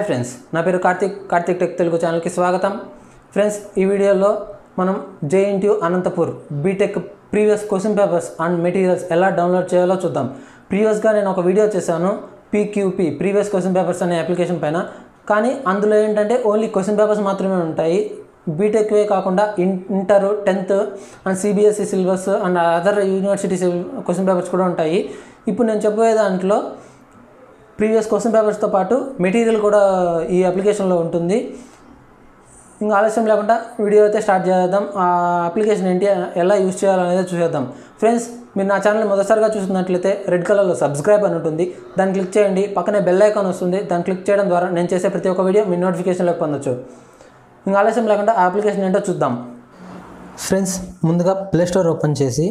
hi friends నా పేరు Karthik Karthik tech Telugu ఛానల్కి స్వాగతం ఫ్రెండ్స్ ఈ వీడియోలో మనం JNTU Anantapur BTech previous question papers and materials ఎలా డౌన్లోడ్ చేయాలో చూద్దాం ప్రీవియస్గా నేను ఒక వీడియో చేశాను పీక్యూపీ ప్రీవియస్ క్వశ్చన్ పేపర్స్ అనే అప్లికేషన్ పైన కానీ అందులో ఏంటంటే ఓన్లీ క్వశ్చన్ పేపర్స్ మాత్రమే ఉంటాయి బీటెక్వే కాకుండా in inter tenth and CBSE syllabus and other university question papers కూడా ఉంటాయి ఇప్పుడు నేను చెప్పబోయే దాంట్లో ప్రీవియస్ క్వశ్చన్ పేపర్స్తో పాటు మెటీరియల్ కూడా ఈ అప్లికేషన్లో ఉంటుంది ఇంకా ఆలస్యం లేకుండా వీడియో అయితే స్టార్ట్ చేద్దాం ఆ అప్లికేషన్ ఏంటి ఎలా యూజ్ చేయాలనేది చూసేద్దాం ఫ్రెండ్స్ మీరు నా ఛానల్ మొదటిసారిగా చూస్తున్నట్లయితే రెడ్ కలర్లో సబ్స్క్రైబ్ అని ఉంటుంది దాన్ని క్లిక్ చేయండి పక్కనే బెల్ ఐకాన్ వస్తుంది దాన్ని క్లిక్ చేయడం ద్వారా నేను చేసే ప్రతి ఒక్క వీడియో మీ నోటిఫికేషన్లోకి పొందొచ్చు ఇంకా ఆలస్యం లేకుండా ఆ అప్లికేషన్ ఏంటో చూద్దాం ఫ్రెండ్స్ ముందుగా ప్లేస్టోర్ ఓపెన్ చేసి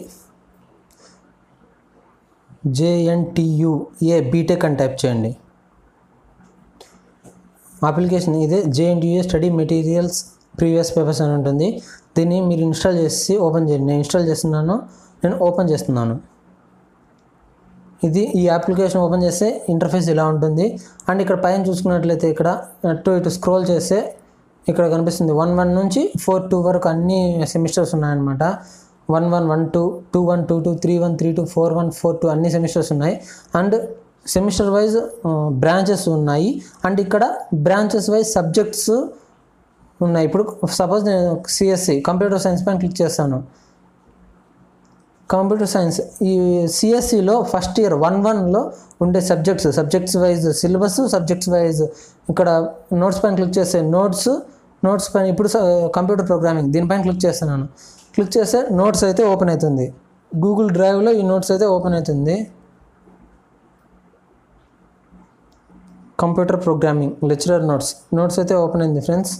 జేఎన్టీయు ఏ బీటెక్ అని టైప్ చేయండి అప్లికేషన్ ఇదే JNTU study materials previous papers అని ఉంటుంది దీన్ని మీరు ఇన్స్టాల్ చేసి ఓపెన్ చేయండి నేను ఇన్స్టాల్ చేస్తున్నాను నేను ఓపెన్ చేస్తున్నాను ఇది ఈ అప్లికేషన్ ఓపెన్ చేస్తే ఇంటర్ఫేస్ ఇలా ఉంటుంది అండ్ ఇక్కడ పైన చూసుకున్నట్లయితే ఇక్కడ అటు ఇటు స్క్రోల్ చేస్తే ఇక్కడ కనిపిస్తుంది వన్ వన్ నుంచి ఫోర్ టూ వరకు అన్ని సెమిస్టర్స్ ఉన్నాయన్నమాట one one one two two one two two three one three two four one four two అన్ని సెమిస్టర్స్ ఉన్నాయి అండ్ సెమిస్టర్ వైజ్ బ్రాంచెస్ ఉన్నాయి అండ్ ఇక్కడ బ్రాంచెస్ వైజ్ సబ్జెక్ట్స్ ఉన్నాయి ఇప్పుడు సపోజ్ నేను సిఎస్సి కంప్యూటర్ సైన్స్ పైన క్లిక్ చేస్తాను కంప్యూటర్ సైన్స్ ఈ సిఎస్సిలో ఫస్ట్ ఇయర్ వన్ వన్లో ఉండే subjects subjects wise syllabus subjects wise ఇక్కడ నోట్స్ పైన క్లిక్ చేస్తే నోట్స్ నోట్స్ పైన ఇప్పుడు కంప్యూటర్ ప్రోగ్రామింగ్ దీనిపైన క్లిక్ చేస్తున్నాను క్లిక్ చేస్తే నోట్స్ అయితే ఓపెన్ అవుతుంది గూగుల్ డ్రైవ్లో ఈ నోట్స్ అయితే ఓపెన్ అవుతుంది computer programming lecturer notes notes అయితే ఓపెన్ అయింది ఫ్రెండ్స్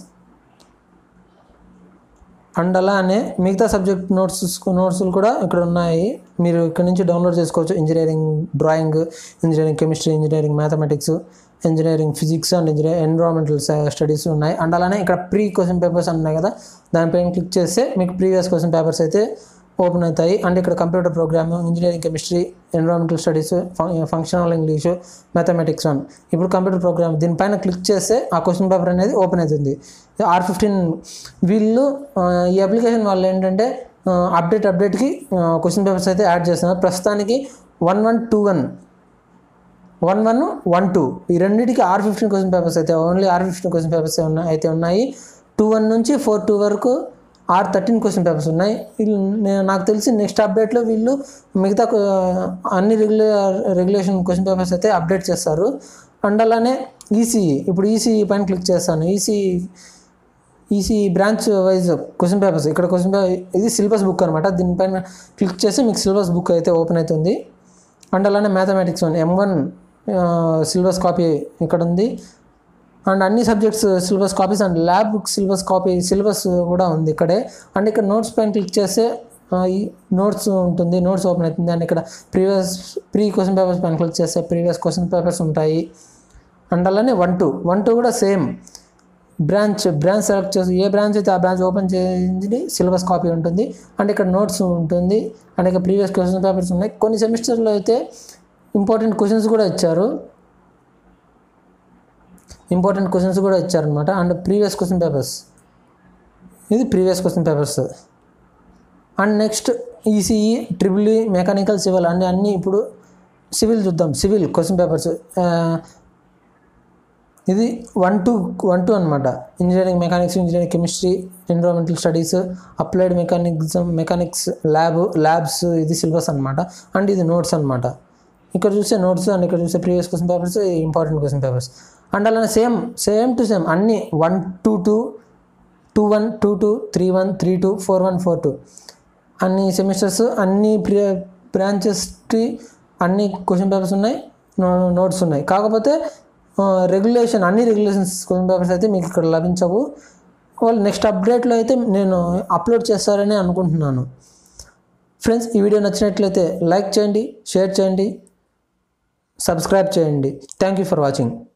అండ్ అలానే మిగతా సబ్జెక్ట్ నోట్స్ నోట్స్లు కూడా ఇక్కడ ఉన్నాయి మీరు ఇక్కడ నుంచి డౌన్లోడ్ చేసుకోవచ్చు engineering drawing engineering chemistry engineering mathematics engineering physics and engineering environmental studies ఉన్నాయి అండ్ అలానే ఇక్కడ ప్రీ క్వశ్చన్ పేపర్స్ ఉన్నాయి కదా దానిపైన క్లిక్ చేస్తే మీకు ప్రీవియస్ క్వశ్చన్ పేపర్స్ అయితే ఓపెన్ అవుతాయి అండ్ ఇక్కడ computer program engineering chemistry environmental studies functional English mathematics one ఇప్పుడు కంప్యూటర్ ప్రోగ్రామ్ దీనిపైన క్లిక్ చేస్తే ఆ క్వశ్చన్ పేపర్ అనేది ఓపెన్ అవుతుంది ఆర్ ఫిఫ్టీన్ వీళ్ళు ఈ అప్లికేషన్ వాళ్ళు ఏంటంటే అప్డేట్ అప్డేట్కి క్వశ్చన్ పేపర్స్ అయితే యాడ్ చేస్తున్నారు ప్రస్తుతానికి one one two one one one one two ఈ రెండింటికి ఆర్ ఫిఫ్టీన్ క్వశ్చన్ పేపర్స్ అయితే only R fifteen question papers ఉన్నాయి అయితే ఉన్నాయి టూ వన్ నుంచి ఫోర్ టూ వరకు ఆర్ థర్టీన్ క్వశ్చన్ పేపర్స్ ఉన్నాయి వీళ్ళు నేను నాకు తెలిసి నెక్స్ట్ అప్డేట్లో వీళ్ళు మిగతా అన్ని రెగ్యులర్ రెగ్యులేషన్ క్వశ్చన్ పేపర్స్ అయితే అప్డేట్ చేస్తారు అండ్ అలానే ఈసీఈ ఇప్పుడు ఈసీఈ పైన క్లిక్ చేస్తాను ECE EC branch wise question papers ఇక్కడ క్వశ్చన్ పేపర్ ఇది సిలబస్ బుక్ అనమాట దీనిపైన క్లిక్ చేసి మీకు సిలబస్ బుక్ అయితే ఓపెన్ అవుతుంది అండ్ అలానే mathematics one M one syllabus copy ఇక్కడ ఉంది అండ్ అన్ని subjects syllabus copies and lab book syllabus copy syllabus కూడా ఉంది ఇక్కడే అండ్ ఇక్కడ నోట్స్ పైన క్లిక్ చేస్తే ఈ నోట్స్ ఉంటుంది నోట్స్ ఓపెన్ అవుతుంది అండ్ ఇక్కడ ప్రీవియస్ ప్రీ క్వశ్చన్ పేపర్స్ పైన క్లిక్ చేస్తే ప్రీవియస్ క్వశ్చన్ పేపర్స్ ఉంటాయి అండ్ అలానే వన్ టూ వన్ టూ కూడా సేమ్ బ్రాంచ్ బ్రాంచ్ సెలెక్ట్ చేసి ఏ బ్రాంచ్ అయితే ఆ బ్రాంచ్ ఓపెన్ చేసి సిలబస్ కాపీ ఉంటుంది అండ్ ఇక్కడ నోట్స్ ఉంటుంది అండ్ ఇక్కడ ప్రీవియస్ క్వశ్చన్ పేపర్స్ ఉన్నాయి కొన్ని సెమిస్టర్లో అయితే ఇంపార్టెంట్ క్వశ్చన్స్ కూడా ఇచ్చారు ఇంపార్టెంట్ క్వశ్చన్స్ కూడా ఇచ్చారనమాట అండ్ ప్రీవియస్ క్వశ్చన్ పేపర్స్ ఇది previous question papers and next ECE triple E mechanical civil అన్ని అన్నీ ఇప్పుడు సివిల్ చూద్దాం సివిల్ క్వశ్చన్ పేపర్స్ ఇది వన్ టూ వన్ టూ అనమాట engineering mechanics engineering chemistry environmental studies applied mechanism mechanics lab labs ఇది syllabus అనమాట అండ్ ఇది నోట్స్ అనమాట ఇక్కడ చూస్తే నోట్స్ అండ్ ఇక్కడ చూస్తే previous question papers important question papers and అలానే సేమ్ సేమ్ టు సేమ్ అన్ని one two two two one two two three one three two four one four two అన్ని సెమిస్టర్స్ అన్ని ప్రీ బ్రాంచెస్కి అన్ని క్వశ్చన్ పేపర్స్ ఉన్నాయి notes ఉన్నాయి కాకపోతే regulation అన్ని రెగ్యులేషన్స్ క్వశ్చన్ పేపర్స్ అయితే మీకు ఇక్కడ లభించవు వాళ్ళు నెక్స్ట్ అప్డేట్లో అయితే నేను అప్లోడ్ చేస్తారని అనుకుంటున్నాను ఫ్రెండ్స్ ఈ వీడియో నచ్చినట్లయితే లైక్ చేయండి షేర్ చేయండి సబ్స్క్రైబ్ చేయండి థ్యాంక్ యూ ఫర్ వాచింగ్